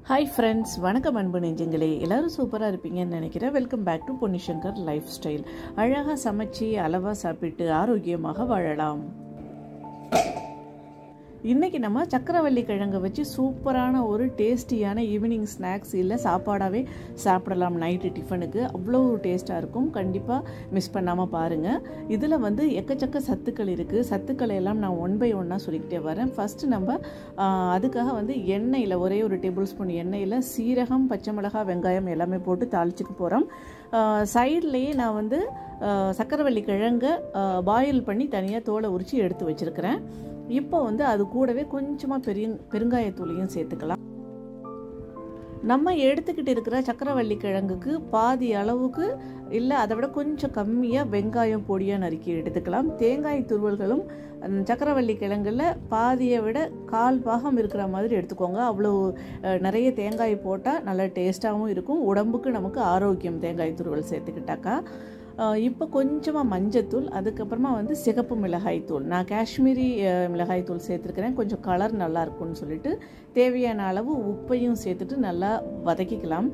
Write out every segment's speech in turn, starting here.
hi friends வணக்கம் அன்பு நெஞ்சங்களே எல்லாரும் சூப்பராக இருப்பீங்கன்னு நினைக்கிறேன் welcome back to Ponnishankar lifestyle அழகாக சமைச்சு அளவாக சாப்பிட்டு ஆரோக்கியமாக வாழலாம் இன்றைக்கி நம்ம சக்கரவள்ளி கிழங்கை வச்சு சூப்பரான ஒரு டேஸ்டியான ஈவினிங் ஸ்நாக்ஸ் இல்லை சாப்பாடாகவே சாப்பிடலாம் நைட்டு டிஃபனுக்கு அவ்வளோ டேஸ்ட்டாக இருக்கும் கண்டிப்பாக மிஸ் பண்ணாமல் பாருங்கள் இதில் வந்து எக்கச்சக்க சத்துக்கள் இருக்குது சத்துக்களை எல்லாம் நான் ஒன் பை ஒன்னாக சொல்லிக்கிட்டே வரேன் ஃபஸ்ட்டு நம்ம அதுக்காக வந்து எண்ணெயில் ஒரே ஒரு டேபிள் ஸ்பூன் எண்ணெயில் சீரகம் பச்சை மிளகாய் வெங்காயம் எல்லாமே போட்டு தாளிச்சுக்க போகிறோம் சைட்லேயே நான் வந்து சக்கரவள்ளி கிழங்கை பாயில் பண்ணி தனியாக தோலை உரித்து எடுத்து வச்சுருக்கிறேன் இப்போ வந்து அது கூடவே கொஞ்சமாக பெரிய பெருங்காயத்தூளையும் சேர்த்துக்கலாம் நம்ம எடுத்துக்கிட்டு இருக்கிற சக்கரவள்ளி கிழங்குக்கு பாதி அளவுக்கு இல்லை அதை விட கொஞ்சம் கம்மியாக வெங்காயம் பொடியாக நறுக்கி எடுத்துக்கலாம் தேங்காய் துருவல்களும் சக்கரவள்ளி கிழங்குல பாதியை விட கால் பாகம் இருக்கிற மாதிரி எடுத்துக்கோங்க அவ்வளோ நிறைய தேங்காய் போட்டால் நல்லா டேஸ்ட்டாகவும் இருக்கும் உடம்புக்கு நமக்கு ஆரோக்கியம் தேங்காய் துருவல் சேர்த்துக்கிட்டாக்கா இப்போ கொஞ்சமாக மஞ்சத்தூள் அதுக்கப்புறமா வந்து சிகப்பு மிளகாய் தூள் நான் காஷ்மீரி மிளகாய் தூள் சேர்த்துருக்கிறேன் கொஞ்சம் கலர் நல்லா இருக்கும்னு சொல்லிட்டு தேவையான அளவு உப்பையும் சேர்த்துட்டு நல்லா வதக்கிக்கலாம்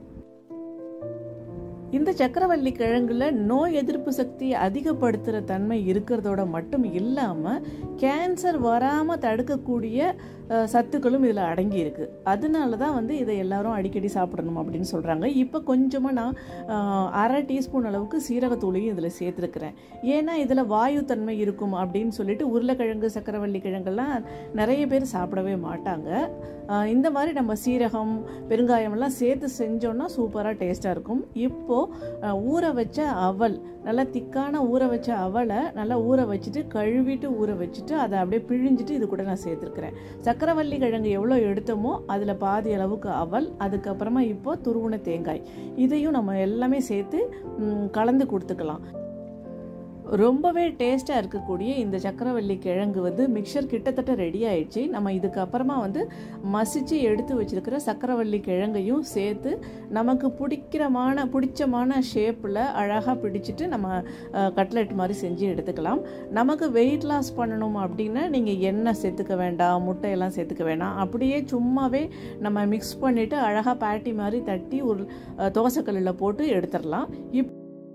இந்த சக்கரவள்ளி கிழங்குல நோய் எதிர்ப்பு சக்தி அதிகப்படுத்துகிற தன்மை இருக்கிறதோட மட்டும் இல்லாமல் கேன்சர் வராமல் தடுக்கக்கூடிய சத்துக்களும் இதில் அடங்கி இருக்கு அதனால தான் வந்து இதை எல்லாரும் அடிக்கடி சாப்பிடணும் அப்படின்னு சொல்கிறாங்க இப்போ கொஞ்சமாக நான் அரை டீஸ்பூன் அளவுக்கு சீரகத்தூளையும் இதில் சேர்த்துருக்கிறேன் ஏன்னா இதில் வாயு தன்மை இருக்கும் அப்படின்னு சொல்லிட்டு உருளைக்கிழங்கு சக்கரவள்ளி கிழங்கெல்லாம் நிறைய பேர் சாப்பிடவே மாட்டாங்க இந்த மாதிரி நம்ம சீரகம் பெருங்காயமெல்லாம் சேர்த்து செஞ்சோன்னா சூப்பராக டேஸ்ட்டாக இருக்கும் இப்போது ஊற வச்ச அவல் நல்லா திக்கான ஊற வச்ச அவலை நல்லா ஊற வச்சுட்டு கழுவிட்டு ஊற வச்சுட்டு அதை அப்படியே பிழிஞ்சிட்டு இது கூட நான் சேர்த்துருக்குறேன் சக்கரவள்ளி கிழங்கு எவ்வளோ எடுத்தோமோ அதில் பாதி அளவுக்கு அவல் அதுக்கப்புறமா இப்போ துருவுன தேங்காய் இதையும் நம்ம எல்லாமே சேர்த்து கலந்து கொடுத்துக்கலாம் ரொம்பவே டேஸ்ட்டாக இருக்கக்கூடிய இந்த சக்கரவள்ளி கிழங்கு வந்து மிக்சர் கிட்டத்தட்ட ரெடி ஆயிடுச்சு நம்ம இதுக்கப்புறமா வந்து மசிச்சு எடுத்து வச்சிருக்கிற சக்கரவள்ளி கிழங்கையும் சேர்த்து நமக்கு பிடிக்கிறமான பிடிச்சமான ஷேப்பில் அழகாக பிடிச்சிட்டு நம்ம கட்லெட் மாதிரி செஞ்சு எடுத்துக்கலாம் நமக்கு வெயிட் லாஸ் பண்ணணும் அப்படின்னா நீங்கள் எண்ணெய் சேர்த்துக்க வேண்டாம் முட்டையெல்லாம் சேர்த்துக்க வேண்டாம் அப்படியே சும்மாவே நம்ம மிக்ஸ் பண்ணிவிட்டு அழகாக பேட்டி மாதிரி தட்டி ஒரு தோசைக்கல்லில் போட்டு எடுத்துடலாம் இப்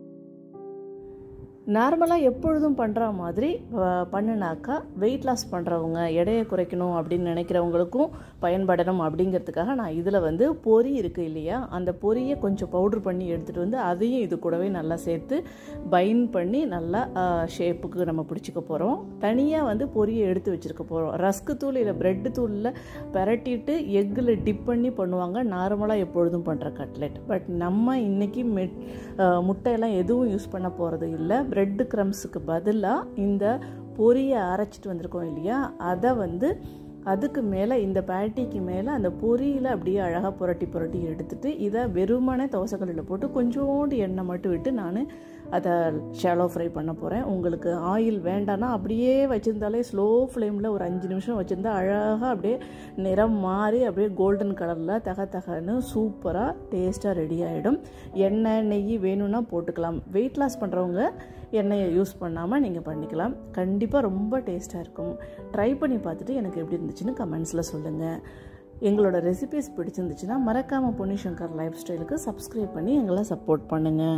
நார்மலாக எப்பொழுதும் பண்ணுற மாதிரி பண்ணினாக்கா வெயிட் லாஸ் பண்ணுறவங்க எடையை குறைக்கணும் அப்படின்னு நினைக்கிறவங்களுக்கும் பயன்படணும் அப்படிங்கிறதுக்காக நான் இதில் வந்து பொரி இருக்குது இல்லையா அந்த பொரியை கொஞ்சம் பவுட்ரு பண்ணி எடுத்துகிட்டு வந்து அதையும் இது கூடவே நல்லா சேர்த்து பைன் பண்ணி நல்லா ஷேப்புக்கு நம்ம பிடிச்சிக்க போகிறோம் தனியாக வந்து பொரியை எடுத்து வச்சுருக்க போகிறோம் ரஸ்க்கு தூள் இல்லை ப்ரெட்டு தூளில் பரட்டிட்டு எக்கில் டிப் பண்ணி பண்ணுவாங்க நார்மலாக எப்பொழுதும் பண்ணுற கட்லெட் பட் நம்ம இன்றைக்கி மெட் முட்டையெல்லாம் எதுவும் யூஸ் பண்ண போகிறது இல்லை ப்ரெட்டு க்ரம்ஸுக்கு பதிலாக இந்த பொரியை அரைச்சிட்டு வந்திருக்கோம் இல்லையா அதை வந்து அதுக்கு மேலே இந்த பேட்டிக்கு மேலே அந்த பொரியில் அப்படியே அழகாக புரட்டி புரட்டி எடுத்துட்டு இதை வெறுமனே தோசைக்கல்லில் போட்டு கொஞ்சோண்டு எண்ணெய் மட்டும் விட்டு நான் அதை ஷாலோ ஃப்ரை பண்ண போகிறேன் உங்களுக்கு ஆயில் வேண்டான்னா அப்படியே வச்சுருந்தாலே ஸ்லோ ஃப்ளேமில் ஒரு அஞ்சு நிமிஷம் வச்சுருந்தா அழகாக அப்படியே நிறம் மாறி அப்படியே கோல்டன் கலரில் தக தகன்னு சூப்பராக டேஸ்ட்டாக ரெடி ஆகிடும் எண்ணெய் நெய் வேணும்னா போட்டுக்கலாம் வெயிட் லாஸ் பண்ணுறவங்க எண்ணெயை யூஸ் பண்ணாமல் நீங்கள் பண்ணிக்கலாம் கண்டிப்பாக ரொம்ப டேஸ்ட்டாக இருக்கும் ட்ரை பண்ணி பார்த்துட்டு எனக்கு எப்படி இருந்துச்சுன்னு கமெண்ட்ஸில் சொல்லுங்கள் எங்களோட ரெசிபிஸ் பிடிச்சிருந்துச்சுன்னா மறக்காமல் பொன்னிஷங்கர் லைஃப் ஸ்டைலுக்கு சப்ஸ்கிரைப் பண்ணி எங்களை சப்போர்ட் பண்ணுங்கள்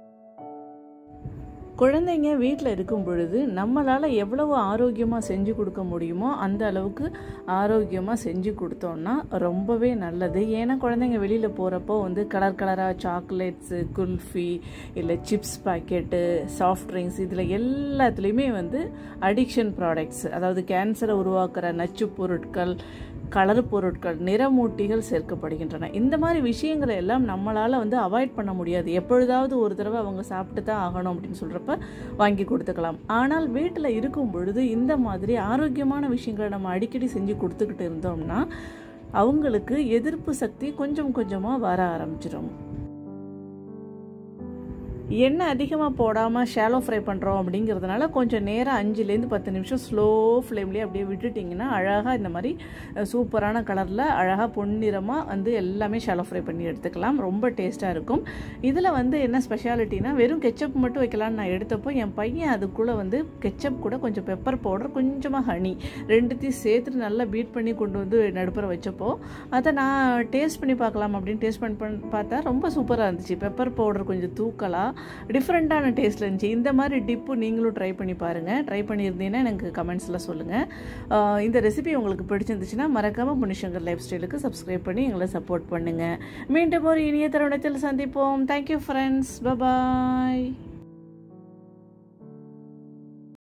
குழந்தைங்க வீட்டில் இருக்கும் பொழுது நம்மளால் எவ்வளவு ஆரோக்கியமாக செஞ்சு கொடுக்க முடியுமோ அந்த அளவுக்கு ஆரோக்கியமாக செஞ்சு கொடுத்தோம்னா ரொம்பவே நல்லது ஏன்னா குழந்தைங்க வெளியில் போகிறப்போ வந்து கலர் கலராக சாக்லேட்ஸு குல்ஃபி இல்லை சிப்ஸ் பாக்கெட்டு சாஃப்ட் ட்ரிங்க்ஸ் இதில் எல்லாத்துலேயுமே வந்து அடிக்ஷன் ப்ராடக்ட்ஸ் அதாவது கேன்சரை உருவாக்குற நச்சு பொருட்கள் கலர் பொருட்கள் நிறமூட்டிகள் சேர்க்கப்படுகின்றன இந்த மாதிரி விஷயங்களை எல்லாம் நம்மளால் வந்து அவாய்ட் பண்ண முடியாது எப்பொழுதாவது ஒரு தடவை அவங்க சாப்பிட்டு தான் ஆகணும் அப்படின்னு சொல்கிறப்ப வாங்கி கொடுத்துக்கலாம் ஆனால் வீட்டில் இருக்கும் பொழுது இந்த மாதிரி ஆரோக்கியமான விஷயங்களை நம்ம அடிக்கடி செஞ்சு கொடுத்துக்கிட்டு இருந்தோம்னா அவங்களுக்கு எதிர்ப்பு சக்தி கொஞ்சம் கொஞ்சமாக வர ஆரம்பிச்சிடும் எண்ணெய் அதிகமாக போடாமல் ஷாலோ ஃப்ரை பண்ணுறோம் அப்படிங்கிறதுனால கொஞ்சம் நேரம் அஞ்சுலேருந்து பத்து நிமிஷம் ஸ்லோ ஃப்ளேம்லேயே அப்படியே விட்டுட்டிங்கன்னா அழகாக இந்த மாதிரி அஹ், சூப்பரான கலரில் அழகாக பொன்னிறமாக வந்து எல்லாமே ஷாலோ ஃப்ரை பண்ணி எடுத்துக்கலாம் ரொம்ப டேஸ்ட்டாக இருக்கும் இதில் வந்து என்ன ஸ்பெஷாலிட்டினா வெறும் கெச்சப் மட்டும் வைக்கலான்னு நான் எடுத்தப்போ என் பையன் அதுக்குள்ளே வந்து கெச்சப் கூட கொஞ்சம் பெப்பர் பவுடர் கொஞ்சமாக ஹனி ரெண்டுத்தையும் சேர்த்துட்டு நல்லா பீட் பண்ணி கொண்டு வந்து நடுப்புற வச்சப்போ அதை நான் டேஸ்ட் பண்ணி பார்க்கலாம் அப்படின்னு டேஸ்ட் பண்ணி பண்ணி பார்த்தா ரொம்ப சூப்பராக இருந்துச்சு பெப்பர் பவுடர் கொஞ்சம் தூக்கலாக டிஃப்ரெண்ட்டான டேஸ்ட்டில் இருந்துச்சு இந்த மாதிரி டிப்பு நீங்களும் ட்ரை பண்ணி பாருங்கள் ட்ரை பண்ணியிருந்தீங்கன்னா எனக்கு கமெண்ட்ஸில் சொல்லுங்கள் இந்த ரெசிபி உங்களுக்கு பிடிச்சிருந்துச்சுன்னா மறக்காமல் புனிஷங்கர் லைஃப் ஸ்டைலுக்கு சப்ஸ்கிரைப் பண்ணி எங்களை சப்போர்ட் பண்ணுங்கள் மீண்டும் ஒரு இனிய தருணத்தில் சந்திப்போம் தேங்க்யூ ஃப்ரெண்ட்ஸ் பபாய்